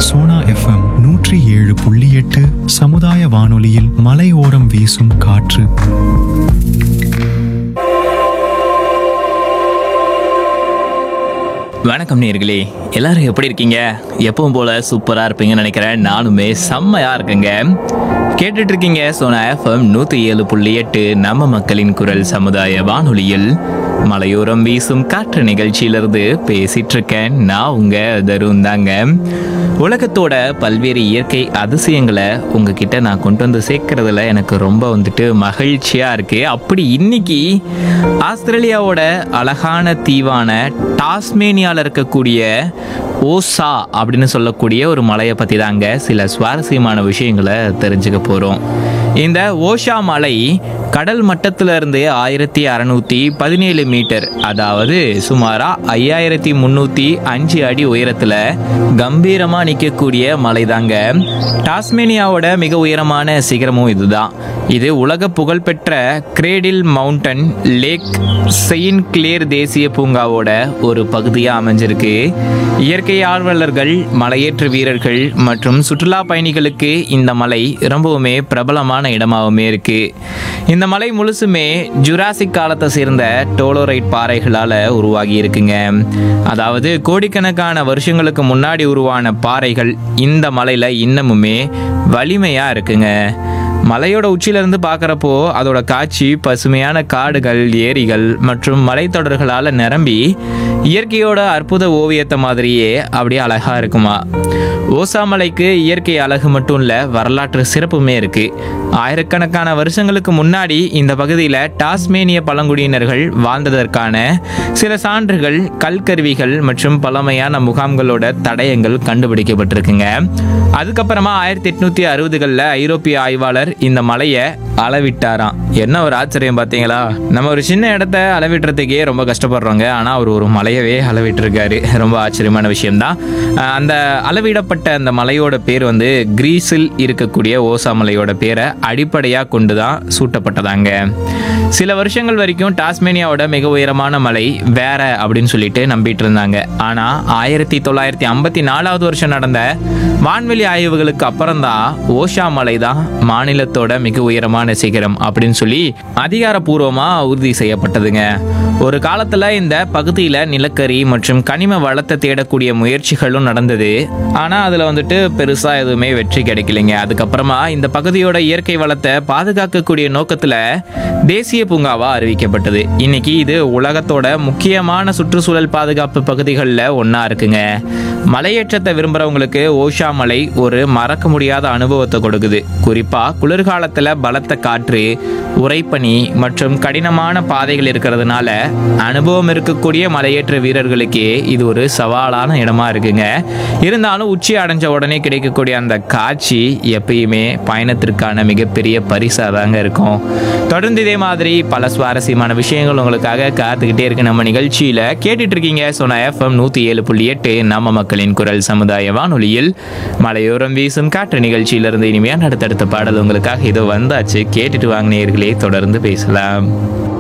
Sona FM நூற்றி ஏழு புள்ளி எட்டு சமுதாய வானொலியில் மலையோரம் வீசும் காற்று வணக்கம் நேர்களே எல்லாரும் எப்படி இருக்கீங்க எப்பவும் போல சூப்பரா இருப்பீங்கன்னு நினைக்கிறேன் நானுமே செம்மையா இருக்கேங்க கேட்டுட்டு இருக்கீங்க சோனா எஃப்எம் நூத்தி ஏழு புள்ளி எட்டு நம்ம மக்களின் குரல் சமுதாய வானொலியில் மலையோரம் வீசும் காற்று நிகழ்ச்சியிலிருந்து பேசிட்டு இருக்கேன் நான் உங்க தருண் தாங்க உலகத்தோட பல்வேறு இயற்கை அதிசயங்களை உங்ககிட்ட நான் கொண்டு வந்து சேர்க்கறதுல எனக்கு ரொம்ப வந்துட்டு மகிழ்ச்சியா இருக்கு அப்படி இன்னைக்கு ஆஸ்திரேலியாவோட அழகான தீவான டாஸ்மேனியால இருக்கக்கூடிய ஓசா அப்படின்னு சொல்லக்கூடிய ஒரு மலையை பத்தி தாங்க சில சுவாரஸ்யமான விஷயங்களை தெரிஞ்சுக்க போறோம் இந்த ஓஷா மலை கடல் மட்டத்துல இருந்து ஆயிரத்தி அறநூத்தி பதினேழு மீட்டர் அதாவது சுமாரா ஐயாயிரத்தி முன்னூத்தி அஞ்சு அடி உயரத்துல கம்பீரமா நிற்கக்கூடிய மலை தாங்க டாஸ்மேனியாவோட மிக உயரமான சிகரமும் இதுதான் இது உலக புகழ்பெற்ற Cradle Mountain Lake Saint Clair தேசிய பூங்காவோட ஒரு பகுதியாக அமைஞ்சிருக்கு இயற்கை ஆர்வலர்கள் மலையேற்ற வீரர்கள் மற்றும் சுற்றுலா பயணிகளுக்கு இந்த மலை ரொம்பவுமே பிரபலமான இடமாகவுமே இருக்கு இந்த மலை முழுசுமே ஜுராசிக் காலத்தை சேர்ந்த டோலோரைட் பாறைகளால் உருவாகி இருக்குங்க அதாவது கோடிக்கணக்கான வருஷங்களுக்கு முன்னாடி உருவான பாறைகள் இந்த மலையில் இன்னமுமே வலிமையாக இருக்குங்க மலையோட உச்சியிலிருந்து பார்க்குறப்போ அதோட காட்சி பசுமையான காடுகள் ஏரிகள் மற்றும் மலைத்தொடர்களால் நிரம்பி இயற்கையோட அற்புத ஓவியத்தை மாதிரியே அப்படியே அழகா இருக்குமா ஓசா மலைக்கு இயற்கை அழகு மட்டும் இல்ல வரலாற்று சிறப்புமே இருக்கு ஆயிரக்கணக்கான வருஷங்களுக்கு முன்னாடி இந்த பகுதியில் டாஸ்மேனிய பழங்குடியினர்கள் வாழ்ந்ததற்கான சில சான்றுகள் கல்கருவிகள் மற்றும் பழமையான முகாம்களோட தடயங்கள் கண்டுபிடிக்கப்பட்டிருக்குங்க அதுக்கப்புறமா ஆயிரத்தி எட்நூத்தி அறுபதுகளில் ஐரோப்பிய ஆய்வாளர் இந்த மலையை அளவிட்டாராம் என்ன ஒரு ஆச்சரியம் பார்த்தீங்களா நம்ம ஒரு சின்ன இடத்த அளவிடுறதுக்கே ரொம்ப கஷ்டப்படுறோங்க ஆனால் அவர் ஒரு மலையவே அளவிட்டிருக்காரு ரொம்ப ஆச்சரியமான விஷயம்தான் அஹ் அந்த அளவிடப்பட்ட அந்த மலையோட பேர் வந்து கிரீஸில் இருக்கக்கூடிய ஓசா மலையோட பேரை அடிப்படையாக கொண்டு தான் சூட்டப்பட்டதாங்க சில வருஷங்கள் வரைக்கும் டாஸ்மேனியாவோட மிக உயரமான மலை வேற அப்படின்னு சொல்லிட்டு நம்பிட்டு இருந்தாங்க ஆனால் ஆயிரத்தி தொள்ளாயிரத்தி ஐம்பத்தி நாலாவது வருஷம் நடந்த வான்வெளி ஆய்வுகளுக்கு அப்புறம் தான் ஓஷா மலை தான் மாநிலத்தோட மிக உயரமான சிகரம் அப்படின்னு சொல்லி அதிகாரப்பூர்வமா உறுதி செய்யப்பட்டதுங்க ஒரு காலத்துல இந்த பகுதியில நிலக்கரி மற்றும் கனிம வளத்தை தேடக்கூடிய முயற்சிகளும் நடந்தது ஆனா அதுல வந்துட்டு பெருசா எதுவுமே வெற்றி கிடைக்கலைங்க அதுக்கப்புறமா இந்த பகுதியோட இயற்கை வளத்தை பாதுகாக்கக்கூடிய நோக்கத்துல தேசிய பூங்காவா அறிவிக்கப்பட்டது இன்னைக்கு இது உலகத்தோட முக்கியமான சுற்றுச்சூழல் பாதுகாப்பு பகுதிகளில் ஒன்றா இருக்குங்க மலையேற்றத்தை விரும்புகிறவங்களுக்கு ஓஷா மலை ஒரு மறக்க முடியாத அனுபவத்தை கொடுக்குது குறிப்பாக குளிர்காலத்தில் பலத்த காற்று உறைபனி மற்றும் கடினமான பாதைகள் இருக்கிறதுனால அனுபவம் இருக்கக்கூடிய மலையேற்ற வீரர்களுக்கே இது ஒரு சவாலான இடமா இருக்குங்க இருந்தாலும் உச்சி அடைஞ்ச உடனே கிடைக்கக்கூடிய அந்த காட்சி எப்பயுமே பயணத்திற்கான மிகப்பெரிய பரிசாக தாங்க இருக்கும் தொடர்ந்து இதே மாதிரி பல சுவாரஸ்யமான விஷயங்கள் உங்களுக்காக காத்துக்கிட்டே இருக்கு நம்ம நிகழ்ச்சியில் கேட்டுட்டு இருக்கீங்க சொன்ன எஃப்எம் நூற்றி ஏழு புள்ளி எட்டு நம்ம மக்களின் குரல் சமுதாய வானொலியில் மலையோரம் வீசும் காற்று நிகழ்ச்சியிலிருந்து இனிமையான அடுத்தடுத்த பாடல் உங்களுக்காக இது வந்தாச்சு கேட்டுட்டு வாங்கினீர்களே தொடர்ந்து பேசலாம்